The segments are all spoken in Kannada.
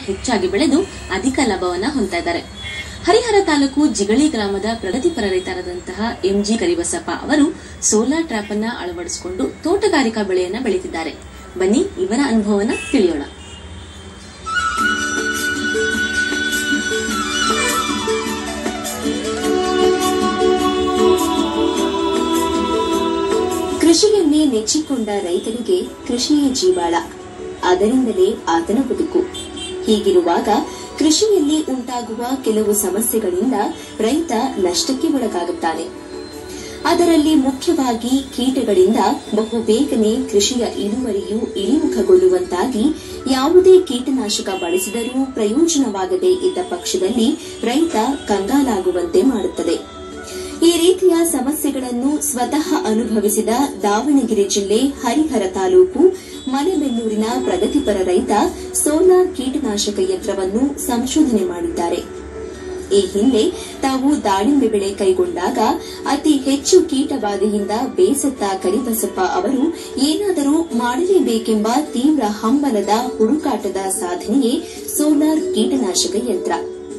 ಹೆಚ್ಚಾಗಿ ಬೆಳೆದು ಅಧಿಕ ಲಾಭವನ್ನ ಹೊಂದ್ತಾ ಇದ್ದಾರೆ ಹರಿಹರ ತಾಲೂಕು ಜಿಗಳಿ ಗ್ರಾಮದ ಪ್ರಗತಿಪರ ರೈತರಾದಂತಹ ಎಂಜಿ ಕರಿಬಸಪ್ಪ ಅವರು ಸೋಲಾರ್ ಟ್ರ್ಯಾಪ್ ಅನ್ನ ಅಳವಡಿಸಿಕೊಂಡು ತೋಟಗಾರಿಕಾ ಬೆಳೆಯನ್ನ ಬೆಳೆದಿದ್ದಾರೆ ಬನ್ನಿ ಇವರ ಅನುಭವವನ್ನ ತಿಳಿಯೋಣ ಕೃಷಿಯನ್ನೇ ನೆಚ್ಚಿಕೊಂಡ ರೈತನಿಗೆ ಕೃಷಿಯೇ ಜೀವಾಳ ಅದರಿಂದಲೇ ಆತನ ಬದುಕು ಹೀಗಿರುವಾಗ ಕೃಷಿಯಲ್ಲಿ ಉಂಟಾಗುವ ಕೆಲವು ಸಮಸ್ಯೆಗಳಿಂದ ರೈತ ನಷ್ಟಕ್ಕೆ ಒಳಗಾಗುತ್ತಾನೆ ಅದರಲ್ಲಿ ಮುಖ್ಯವಾಗಿ ಕೀಟಗಳಿಂದ ಬಹು ಬೇಗನೆ ಕೃಷಿಯ ಇಳುವರಿಯು ಇಳಿಮುಖಗೊಳ್ಳುವಂತಾಗಿ ಯಾವುದೇ ಕೀಟನಾಶಕ ಬಳಸಿದರೂ ಪ್ರಯೋಜನವಾಗದೇ ಇದ್ದ ಪಕ್ಷದಲ್ಲಿ ರೈತ ಕಂಗಾಲಾಗುವಂತೆ ಮಾಡುತ್ತದೆ ಈ ರೀತಿಯ ಸಮಸ್ಯೆಗಳನ್ನು ಸ್ವತಃ ಅನುಭವಿಸಿದ ದಾವಣಗೆರೆ ಜಿಲ್ಲೆ ಹರಿಹರ ತಾಲೂಕು ಮಲೆಬೆನ್ನೂರಿನ ಪ್ರಗತಿಪರ ರೈತ ಸೋಲಾರ್ ಕೀಟನಾಶಕ ಯಂತ್ರವನ್ನು ಸಂಶೋಧನೆ ಮಾಡಿದ್ದಾರೆ ಈ ಹಿಂದೆ ತಾವು ದಾಳಿಂಬೆ ಬೆಳೆ ಕೈಗೊಂಡಾಗ ಅತಿ ಹೆಚ್ಚು ಕೀಟಬಾಧೆಯಿಂದ ಬೇಸತ್ತ ಕರಿಬಸಪ್ಪ ಅವರು ಏನಾದರೂ ಮಾಡಲೇಬೇಕೆಂಬ ತೀವ್ರ ಹಂಬಲದ ಹುಡುಕಾಟದ ಸಾಧನೆಯೇ ಸೋಲಾರ್ ಕೀಟನಾಶಕ ಯಂತ್ರ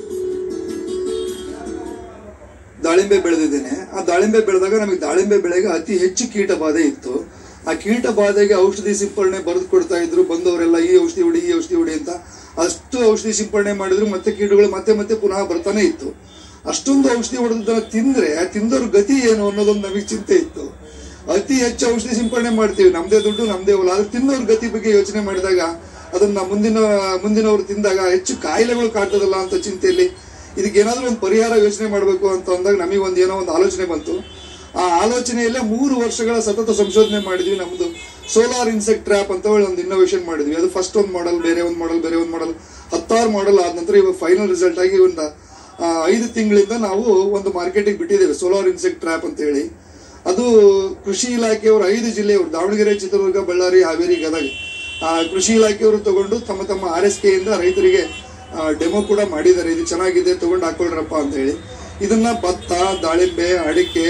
ದಾಳಿಂಬೆ ಬೆಳೆದಿದ್ದೇನೆ ಆ ದಾಳಿಂಬೆ ಬೆಳೆದಾಗ ನಮಗೆ ದಾಳಿಂಬೆ ಬೆಳೆಗೆ ಅತಿ ಹೆಚ್ಚು ಕೀಟ ಬಾಧೆ ಇತ್ತು ಆ ಕೀಟ ಬಾಧೆಗೆ ಔಷಧಿ ಸಿಂಪರಣೆ ಬರೆದು ಕೊಡ್ತಾ ಇದ್ರು ಬಂದವರೆಲ್ಲ ಈ ಔಷಧಿ ಹೊಡಿ ಈ ಔಷಧಿ ಹೊಡಿ ಅಂತ ಅಷ್ಟು ಔಷಧಿ ಸಿಂಪರಣೆ ಮಾಡಿದ್ರು ಮತ್ತೆ ಕೀಟಗಳು ಮತ್ತೆ ಮತ್ತೆ ಪುನಃ ಬರ್ತಾನೆ ಇತ್ತು ಅಷ್ಟೊಂದು ಔಷಧಿ ಹೊಡೆದನ್ನ ತಿಂದ್ರೆ ತಿಂದವ್ರ ಗತಿ ಏನು ಅನ್ನೋದೊಂದು ನಮಗೆ ಚಿಂತೆ ಇತ್ತು ಅತಿ ಹೆಚ್ಚು ಔಷಧಿ ಸಿಂಪರಣೆ ಮಾಡ್ತೀವಿ ನಮ್ದೇ ದುಡ್ಡು ನಮ್ದೇ ಹೊಲ ಆದ್ರೆ ತಿನ್ನೋರ್ ಗತಿ ಬಗ್ಗೆ ಯೋಚನೆ ಮಾಡಿದಾಗ ಅದನ್ನ ಮುಂದಿನ ಮುಂದಿನವರು ತಿಂದಾಗ ಹೆಚ್ಚು ಕಾಯಿಲೆಗಳು ಕಾಡ್ತದಲ್ಲ ಅಂತ ಚಿಂತೆಯಲ್ಲಿ ಇದಕ್ಕೆ ಏನಾದ್ರೂ ಒಂದು ಪರಿಹಾರ ಯೋಚನೆ ಮಾಡಬೇಕು ಅಂತ ಅಂದಾಗ ನಮಗೆ ಒಂದು ಏನೋ ಒಂದು ಆಲೋಚನೆ ಬಂತು ಆ ಆಲೋಚನೆಯಲ್ಲೇ ಮೂರು ವರ್ಷಗಳ ಸತತ ಸಂಶೋಧನೆ ಮಾಡಿದ್ವಿ ನಮ್ದು ಸೋಲಾರ್ ಇನ್ಸೆಕ್ಟ್ ಟ್ರ್ಯಾಪ್ ಅಂತ ಹೇಳಿ ಒಂದು ಇನ್ನೋವೇಷನ್ ಮಾಡಿದ್ವಿ ಅದು ಫಸ್ಟ್ ಒಂದು ಮಾಡಲ್ ಬೇರೆ ಒಂದು ಮಾಡಲ್ ಬೇರೆ ಒಂದು ಮಾಡಲ್ ಹತ್ತಾರು ಮಾಡಲ್ ಆದ ನಂತರ ಇವಾಗ ಫೈನಲ್ ರಿಸಲ್ಟ್ ಆಗಿ ಒಂದು ಆ, ಐದು ತಿಂಗಳಿಂದ ನಾವು ಒಂದು ಮಾರ್ಕೆಟಿಗೆ ಬಿಟ್ಟಿದ್ದೇವೆ ಸೋಲಾರ್ ಇನ್ಸೆಕ್ಟ್ ಟ್ರ್ಯಾಪ್ ಅಂತ ಹೇಳಿ ಅದು ಕೃಷಿ ಇಲಾಖೆಯವರು ಐದು ಜಿಲ್ಲೆಯವರು ದಾವಣಗೆರೆ ಚಿತ್ರದುರ್ಗ ಬಳ್ಳಾರಿ ಹಾವೇರಿ ಗದಗ ಆ, ಕೃಷಿ ಇಲಾಖೆಯವರು ತಗೊಂಡು ತಮ್ಮ ತಮ್ಮ ಆರ್ ಎಸ್ ಕೆಯಿಂದ ರೈತರಿಗೆ ಡೆಮೋ ಕೂಡ ಮಾಡಿದ್ದಾರೆ ಇದು ಚೆನ್ನಾಗಿದೆ ತಗೊಂಡು ಹಾಕೊಳ್ರಪ್ಪ ಅಂತ ಹೇಳಿ ಇದನ್ನ ಭತ್ತ ದಾಳಿಂಬೆ ಅಡಿಕೆ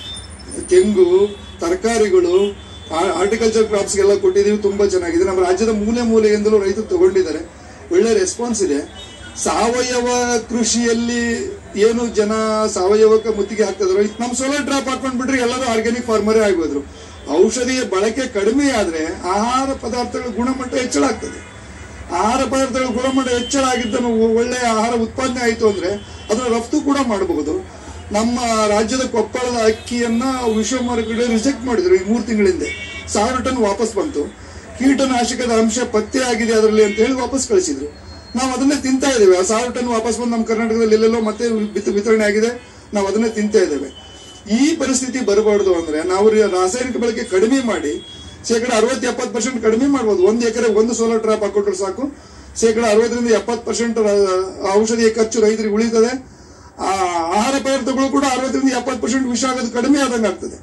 ತೆಂಗು ತರಕಾರಿಗಳು ಹಾರ್ಟಿಕಲ್ಚರ್ ಕ್ರಾಪ್ಸ್ಗೆಲ್ಲ ಕೊಟ್ಟಿದ್ದೀವಿ ತುಂಬಾ ಚೆನ್ನಾಗಿದೆ ನಮ್ಮ ರಾಜ್ಯದ ಮೂಲೆ ಮೂಲೆಯಿಂದಲೂ ರೈತರು ತಗೊಂಡಿದ್ದಾರೆ ಒಳ್ಳೆ ರೆಸ್ಪಾನ್ಸ್ ಇದೆ ಸಾವಯವ ಕೃಷಿಯಲ್ಲಿ ಏನು ಜನ ಸಾವಯವಕ್ಕೆ ಮುತ್ತಿಗೆ ಹಾಕ್ತಿದ್ರು ನಮ್ಮ ಸೋಲಾರ್ ಡ್ರಾಪ್ ಹಾಕೊಂಡ್ಬಿಟ್ರೆ ಎಲ್ಲರೂ ಆರ್ಗ್ಯಾನಿಕ್ ಫಾರ್ಮರೇ ಆಗೋದ್ರು ಔಷಧಿಯ ಬಳಕೆ ಕಡಿಮೆ ಆದ್ರೆ ಆಹಾರ ಪದಾರ್ಥಗಳ ಗುಣಮಟ್ಟ ಹೆಚ್ಚಳ ಆಗ್ತದೆ ಆಹಾರ ಪದಾರ್ಥಗಳ ಗುಣಮಟ್ಟ ಹೆಚ್ಚಳ ಆಗಿದ್ದನ್ನು ಒಳ್ಳೆಯ ಆಹಾರ ಉತ್ಪಾದನೆ ಆಯಿತು ಅಂದ್ರೆ ಅದನ್ನ ರಫ್ತು ಕೂಡ ಮಾಡಬಹುದು ನಮ್ಮ ರಾಜ್ಯದ ಕೊಪ್ಪಳದ ಅಕ್ಕಿಯನ್ನ ವಿಶ್ವ ಮಾರುಕಟ್ಟೆ ರಿಜೆಕ್ಟ್ ಮಾಡಿದ್ರು ಈ ಮೂರು ತಿಂಗಳ ಹಿಂದೆ ಸಾವಿರ ಟನ್ ವಾಪಸ್ ಬಂತು ಕೀಟನಾಶಕದ ಅಂಶ ಪತ್ತೆ ಆಗಿದೆ ಅದರಲ್ಲಿ ಅಂತ ಹೇಳಿ ವಾಪಸ್ ಕಳಿಸಿದ್ರು ನಾವು ಅದನ್ನೇ ತಿಂತಾ ಇದ್ದೇವೆ ಆ ಸಾವಿರ ಟನ್ ವಾಪಸ್ ಬಂದು ನಮ್ಮ ಕರ್ನಾಟಕದಲ್ಲಿ ಎಲ್ಲೆಲ್ಲೋ ಮತ್ತೆ ಬಿತ್ತು ವಿತರಣೆ ಆಗಿದೆ ನಾವು ಅದನ್ನೇ ತಿಂತಾ ಇದ್ದೇವೆ ಈ ಪರಿಸ್ಥಿತಿ ಬರಬಾರ್ದು ಅಂದ್ರೆ ನಾವು ರಿ- ರಾಸಾಯನಿಕ ಬಳಕೆ ಕಡಿಮೆ ಮಾಡಿ ಶೇಕಡ ಅರವತ್ತು ಎಪ್ಪತ್ತು ಪರ್ಸೆಂಟ್ ಕಡಿಮೆ ಮಾಡ್ಬೋದು ಒಂದು ಎಕರೆ ಒಂದು ಸೋಲಾರ್ ಟ್ರಾಪ್ ಹಾಕೊಟ್ರೆ ಸಾಕು ಶೇಕಡ ಅರವತ್ತರಿಂದ ಎಪ್ಪತ್ತು ಪರ್ಸೆಂಟ್ ಔಷಧಿಯ ಖರ್ಚು ರೈತರಿಗೆ ಉಳಿತದೆ ಆ ಆಹಾರ ಪದಾರ್ಥಗಳು ಕೂಡ ಅರವತ್ತರಿಂದ ಎಪ್ಪತ್ತು ಪರ್ಸೆಂಟ್ ವಿಷ ಆಗೋದು ಕಡಿಮೆ ಆದಂಗೆ ಆಗ್ತದೆ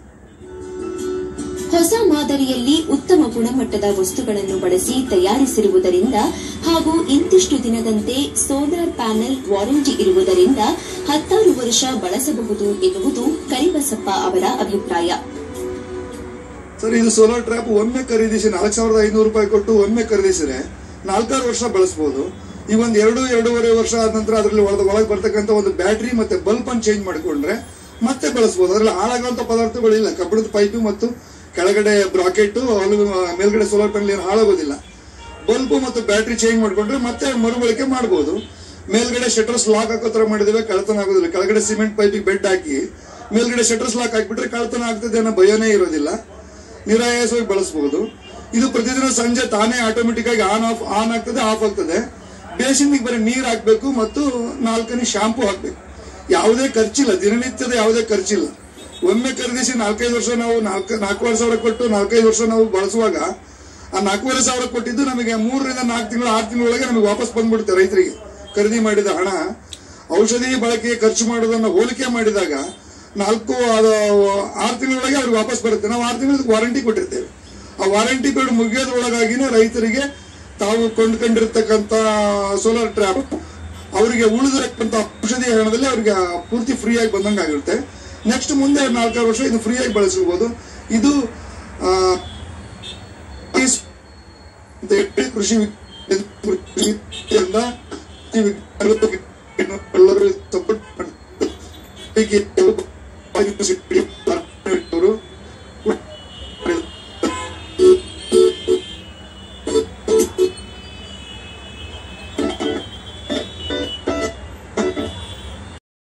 ಹೊಸ ಮಾದರಿಯಲ್ಲಿ ಉತ್ತಮ ಗುಣಮಟ್ಟದ ವಸ್ತುಗಳನ್ನು ಬಳಸಿ ತಯಾರಿಸಿರುವುದರಿಂದ ಹಾಗೂ ಇಂತಿಷ್ಟು ದಿನದಂತೆ ಸೋಲಾರ್ ಪ್ಯಾನೆಲ್ ವಾರಂಟಿ ಇರುವುದರಿಂದ ಹತ್ತಾರು ವರ್ಷ ಬಳಸಬಹುದು ಎನ್ನುವುದು ಕರಿಬಸಪ್ಪ ಅವರ ಅಭಿಪ್ರಾಯ ಸರ್ ಇದು ಸೋಲಾರ್ ಟ್ರ್ಯಾಪ್ ಒಮ್ಮೆ ಖರೀದಿಸಿ ನಾಲ್ಕು ಸಾವಿರದ ಐನೂರು ರೂಪಾಯಿ ಕೊಟ್ಟು ಒಮ್ಮೆ ಖರೀದಿಸಿದ್ರೆ ನಾಲ್ಕಾರು ವರ್ಷ ಬಳಸಬಹುದು ಈ ಒಂದು ಎರಡು ಎರಡೂವರೆ ವರ್ಷ ಆದ ನಂತರ ಅದರಲ್ಲಿ ಒಳಗೆ ಒಳಗೆ ಬರ್ತಕ್ಕಂಥ ಒಂದು ಬ್ಯಾಟ್ರಿ ಮತ್ತೆ ಬಲ್ಬ್ ಅನ್ನು ಚೇಂಜ್ ಮಾಡಿಕೊಂಡ್ರೆ ಮತ್ತೆ ಬಳಸಬಹುದು ಅದರಲ್ಲಿ ಹಾಳಾಗುವಂತ ಪದಾರ್ಥಗಳಿಲ್ಲ ಕಬ್ಬಿಣದ ಪೈಪು ಮತ್ತು ಕೆಳಗಡೆ ಬ್ರಾಕೆಟ್ ಮೇಲ್ಗಡೆ ಸೋಲಾರ್ ಪ್ಯಾನಲ್ ಏನು ಹಾಳಾಗೋದಿಲ್ಲ ಬಲ್ಬ್ ಮತ್ತು ಬ್ಯಾಟ್ರಿ ಚೇಂಜ್ ಮಾಡ್ಕೊಂಡ್ರೆ ಮತ್ತೆ ಮರುಬಳಕೆ ಮಾಡಬಹುದು ಮೇಲ್ಗಡೆ ಶಟರ್ಸ್ ಲಾಕ್ ಹಾಕೋ ತರ ಮಾಡಿದ್ದೇವೆ ಕಳ್ತನ ಆಗೋದಿಲ್ಲ ಕೆಳಗಡೆ ಸಿಮೆಂಟ್ ಪೈಪಿಗೆ ಬೆಡ್ ಹಾಕಿ ಮೇಲ್ಗಡೆ ಶಟರ್ಸ್ ಲಾಕ್ ಹಾಕ್ಬಿಟ್ರೆ ಕಳ್ತನ ಆಗ್ತದೆ ಅನ್ನೋ ಭಯನೇ ಇರೋದಿಲ್ಲ ನಿರಾಯಾಸವಾಗಿ ಬಳಸಬಹುದು ಇದು ಪ್ರತಿದಿನ ಸಂಜೆ ತಾನೇ ಆಟೋಮೆಟಿಕ್ ಆಗಿ ಆನ್ ಆಫ್ ಆನ್ ಆಗ್ತದೆ ಆಫ್ ಆಗ್ತದೆ ಬೇಸಿನ್ಗೆ ಬರೀ ನೀರ್ ಹಾಕ್ಬೇಕು ಮತ್ತು ನಾಲ್ಕನೇ ಶಾಂಪೂ ಹಾಕ್ಬೇಕು ಯಾವುದೇ ಖರ್ಚಿಲ್ಲ ದಿನನಿತ್ಯದ ಯಾವುದೇ ಖರ್ಚಿಲ್ಲ ಒಮ್ಮೆ ಖರೀದಿಸಿ ನಾಲ್ಕೈದು ವರ್ಷ ನಾವು ನಾಲ್ಕು ನಾಲ್ಕೂವರೆ ಸಾವಿರ ಕೊಟ್ಟು ನಾಲ್ಕೈದು ವರ್ಷ ನಾವು ಬಳಸುವಾಗ ಆ ನಾಲ್ಕೂವರೆ ಸಾವಿರ ಕೊಟ್ಟಿದ್ದು ನಮಗೆ ಮೂರರಿಂದ ನಾಲ್ಕು ತಿಂಗಳು ಆರು ತಿಂಗಳೊಳಗೆ ನಮಗೆ ವಾಪಸ್ ಬಂದ್ಬಿಡುತ್ತೆ ರೈತರಿಗೆ ಖರೀದಿ ಮಾಡಿದ ಹಣ ಔಷಧಿ ಬಳಕೆಗೆ ಖರ್ಚು ಮಾಡೋದನ್ನ ಹೋಲಿಕೆ ಮಾಡಿದಾಗ ನಾಲ್ಕು ಅದು ಆರು ತಿಂಗಳೊಳಗೆ ಅವ್ರಿಗೆ ವಾಪಸ್ ಬರುತ್ತೆ ನಾವು ಆರು ತಿಂಗಳ ವಾರಂಟಿ ಕೊಟ್ಟಿರ್ತೇವೆ ಆ ವಾರಂಟಿ ಪೀರಿಯಡ್ ಮುಗಿಯೋದ್ರೊಳಗಾಗಿನೇ ರೈತರಿಗೆ ತಾವು ಕೊಂಡ್ಕೊಂಡಿರ್ತಕ್ಕಂಥ ಸೋಲಾರ್ ಟ್ರ್ಯಾಪ್ ಅವರಿಗೆ ಉಳಿದಿರಕ್ಕಂಥ ಔಷಧಿ ಹಣದಲ್ಲಿ ಅವರಿಗೆ ಪೂರ್ತಿ ಫ್ರೀ ಆಗಿ ಬಂದಂಗೆ ಆಗಿರುತ್ತೆ ನೆಕ್ಸ್ಟ್ ಮುಂದೆ ನಾಲ್ಕಾರು ವರ್ಷ ಇದು ಫ್ರೀ ಆಗಿ ಬಳಸಬಹುದು ಇದು ಆ, ಈ ಸ್- ಅಂತ ಹೇಳಿ ಕೃಷಿ ವಿ- ಕೃಷಿ ವಿದ್ಯೆಯಿಂದ ಕೃಷಿ ವಿಜ್ಞಾನಗಳು ಎಲ್ಲರೂ ಸಪೋರ್ಟ್ ಮಾಡ್ತಾರೆ ಹೀಗೆ ಯೂನಿವರ್ಸಿಟಿ